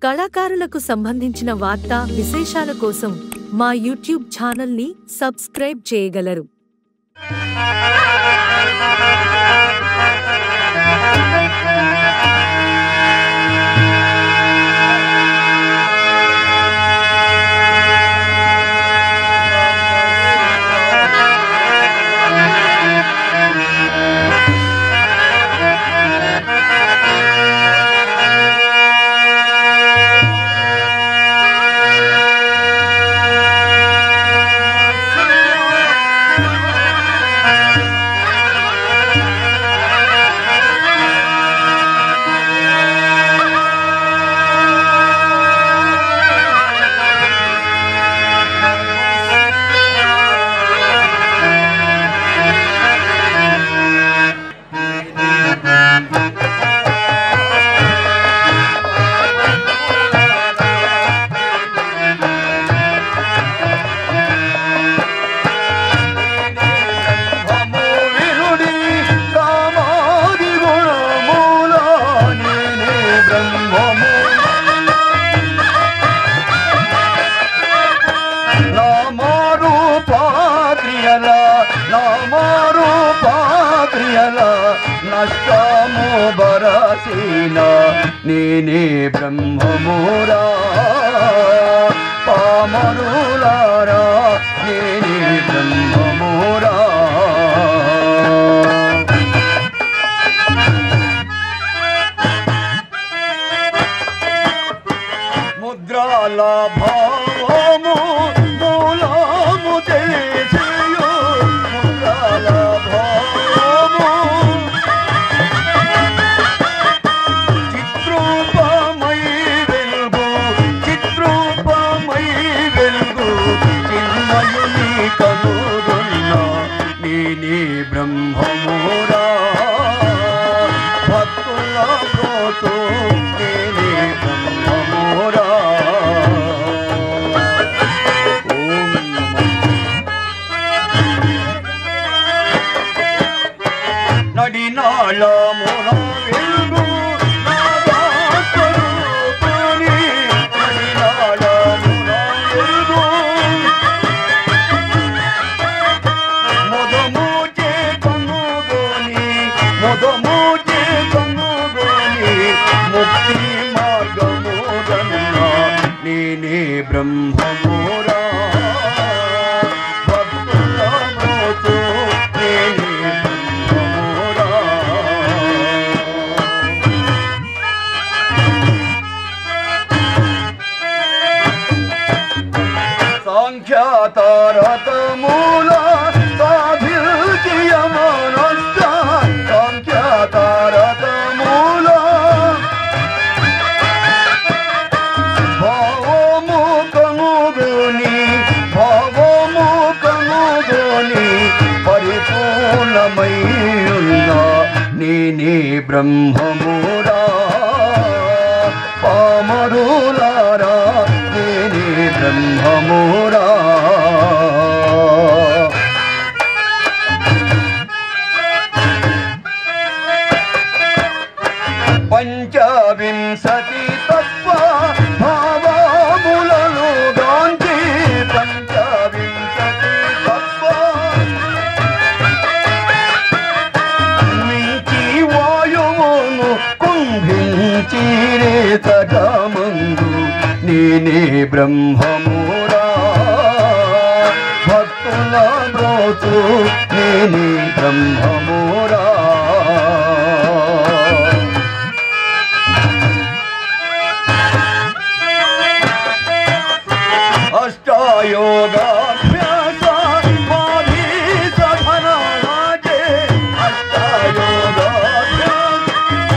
కళాకారులకు సంబంధించిన వార్తా విశేషాల కోసం మా యూట్యూబ్ ఛానల్ని సబ్స్క్రైబ్ చేయగలరు బ్రహ్మము వినుడి కామాది గుణముల నేనే బ్రహ్మము నామారు పాత్రియల నామారు పాత్రియల నష్టము బరసిన నేనే బ్రహ్మమురా పామరులారా నేనే బ్రహ్మమురా ముద్రాల భావము మూలము తెలిసియు ముద్రాల భావము చిత్రూపమై వెలుగు చిత్రూపమై వెలుగు చిన్మయుని కనుగొన్న నేనే బ్రహ్మమురా భక్తుల బ్రోతు నేనే బ్రహ్మమురా ఓం నమః నడినాళమున వెలుగు నాదాస్వరూపుని నడినాళమున వెలుగు మొదమూచే కనుగొని మొదమూచే కనుగొని ముక్తి మార్గముదన్న నేనే బ్రహ్మమురా భక్తుల మోతు నేనే బ్రహ్మమురా సాంఖ్యాతారతమూల సాధిల్యమనస్త సాంఖ్యాతారతమూల భావము కనుగొని భావము కనుగొని పరిపూర్ణమై ఉన్న నేనే బ్రహ్మమురా పామరులారా నేనే బ్రహ్మమురా పంచవింశతి తత్వ భావములను గాంధీ పంచవింశతి తత్వ మించి వాయువును కుంభించి రేతగమందు నేనే బ్రహ్మమురా భక్తుల బ్రోతు నేనే బ్రహ్మమురా అష్టాయోగాభ్యాస మాధీ సఫలరాజే అష్టాయోగాభ్యాస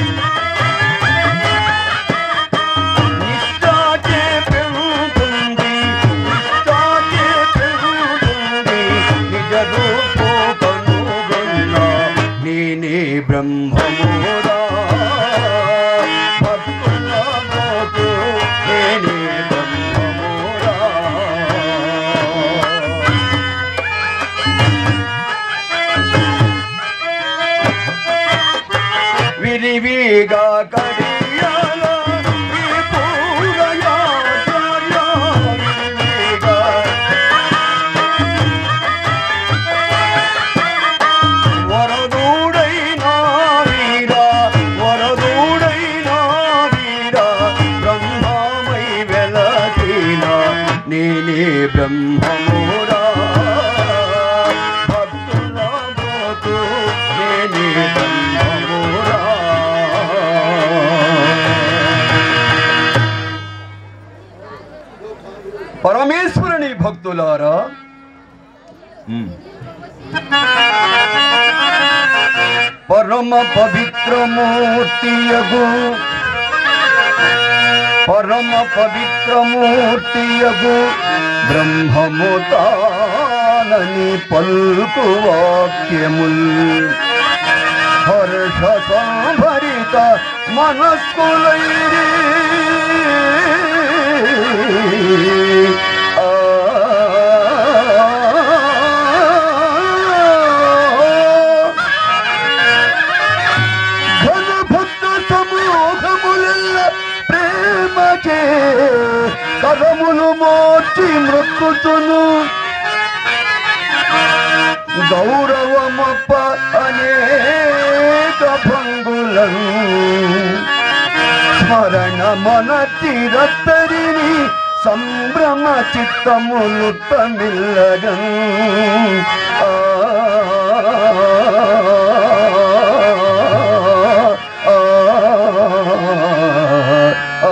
నిష్ఠాచే పెరుగుతుంది నిష్ఠాచే పెరుగుతుంది నిజ రూపో కనుగొన్న నేనే బ్రహ్మమురా భక్తుల మోతు నేనే బ్రహ్మమురా విరివిగా కడియాల విపూర పరమ పవిత్రమూర్తియగు పరమ పవిత్రమూర్తియగు బ్రహ్మముతానని పల్కు వాక్యముల్ హర్ష సంభరిత మనస్కులైరి ఆ ఘనభక్త సమూహములెల్ల ప్రేమచే కరములు మోర్చి మృక్కుతును గౌరవమప్ప అనేక భంగులను స్మరణ మన తిరత్తరిని సంభ్రమ చిత్తములు తమిల్లగం ఆ ఆ, ఆ,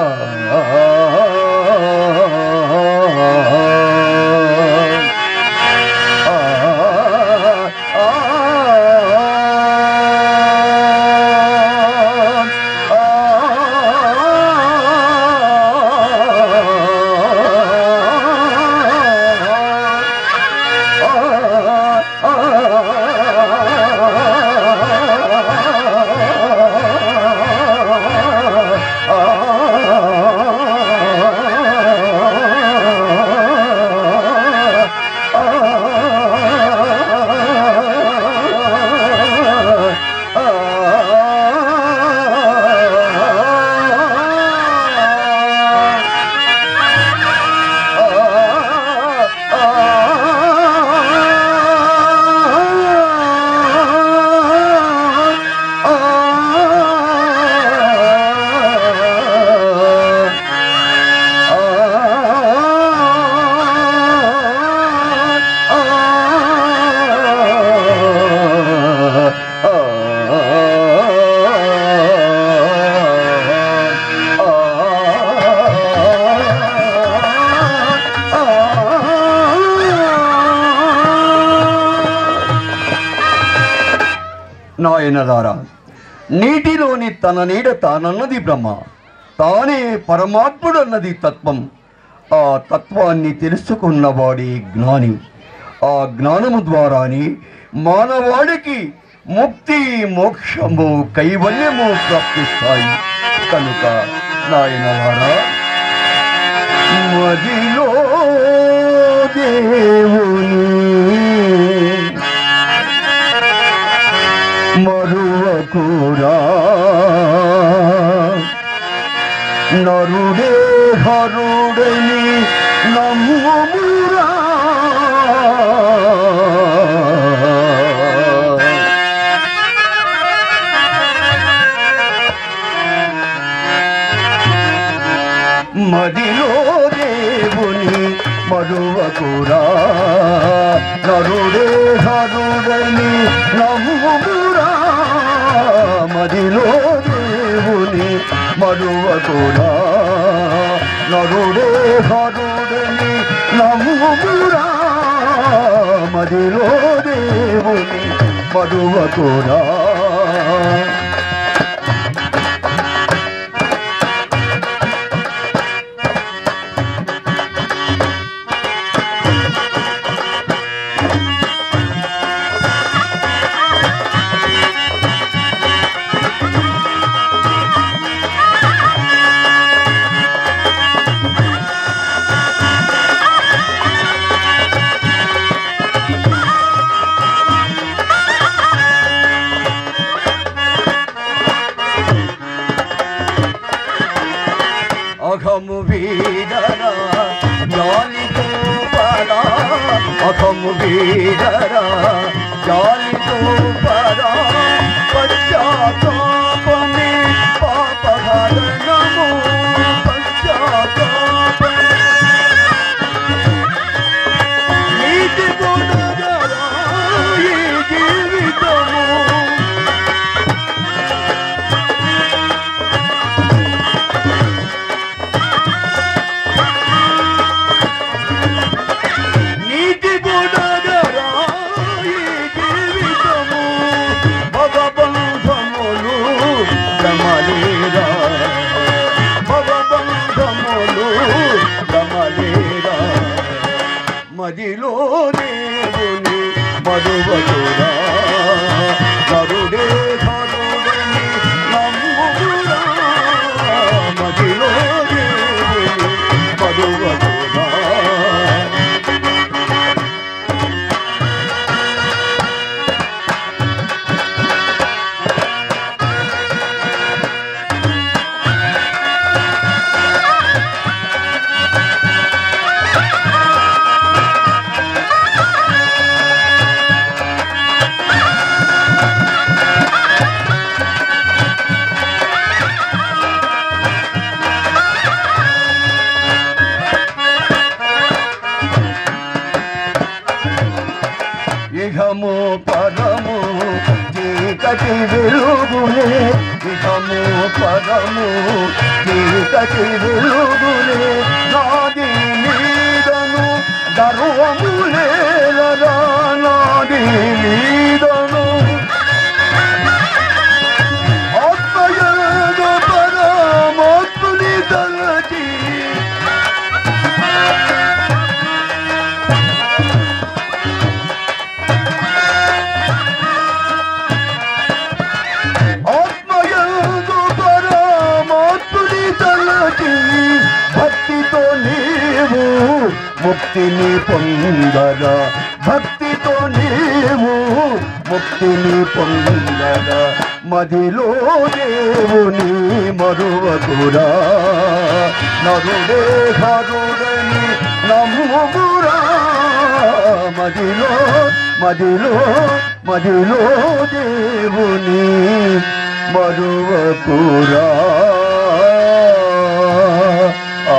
నాయనదారా నీటిలోని తన నీడ తానన్నది బ్రహ్మ తానే పరమాత్ముడు అన్నది తత్వం ఆ తత్వాన్ని తెలుసుకున్నవాడే జ్ఞాని ఆ జ్ఞానము ద్వారానే మానవాడికి ముక్తి మోక్షము కైవల్యము ప్రాప్తిస్తాయి కనుక నాయనవారా మదిలో దేవుని మరువకురా నరుడే హరుడని నమ్ముమురా మదిలో దేవుని మరువకురా నరుడే హరుడని నమ్ముమురా మదిలో దేవుని మరువకురా నరుడే హరుడని నమ్ముమురా మదిలో దేవుని మరువకురా అఘము వీడరా జాలితో పరా అఘము వీడరా జాలితో పరా పశ్చాత్తాపమే పాపహరణము పశ్చాత్తాపమే నీతి గుణగరా ఈ జీవితము నీతి గుణగరా ఈ మరువకురా నరుడే కరుడని నమ్ముకురా మదిలో దేవుని మరువకురా ఇహము పరము చీకటి వెలుగులే ఇహము పరము చీకటి వెలుగులే నాది నీదను గర్వములేలరా నాది నీదను ఆత్మయోగ పరమాత్ముని తలచి ఆత్మయందు పరమాత్ముని తలచి భక్తితో నీవు ముక్తిని పొందగా భక్తితో నీవు ముక్తిని పొందగా మదిలో దేవుని మరువకురా నరుడే హరుడని నమ్ముకురా మదిలో మదిలో మదిలో దేవుని మరువకురా ఆ.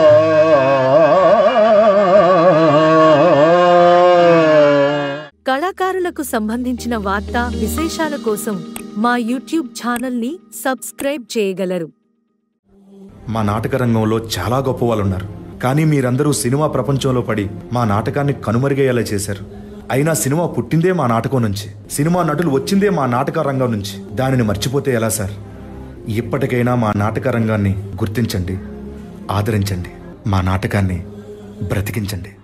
కళాకారులకు సంబంధించిన వార్తా విశేషాల కోసం మా యూట్యూబ్ ఛానల్ని సబ్స్క్రైబ్ చేయగలరు మా నాటక రంగంలో చాలా గొప్ప వాళ్ళు ఉన్నారు కానీ మీరందరూ సినిమా ప్రపంచంలో పడి మా నాటకాన్ని కనుమరుగయ్యేలా చేశారు అయినా సినిమా పుట్టిందే మా నాటకం నుంచి సినిమా నటులు వచ్చిందే మా నాటక రంగం నుంచి దానిని మర్చిపోతే ఎలా సార్ ఇప్పటికైనా మా నాటక రంగాన్ని గుర్తించండి ఆదరించండి మా నాటకాన్ని బ్రతికించండి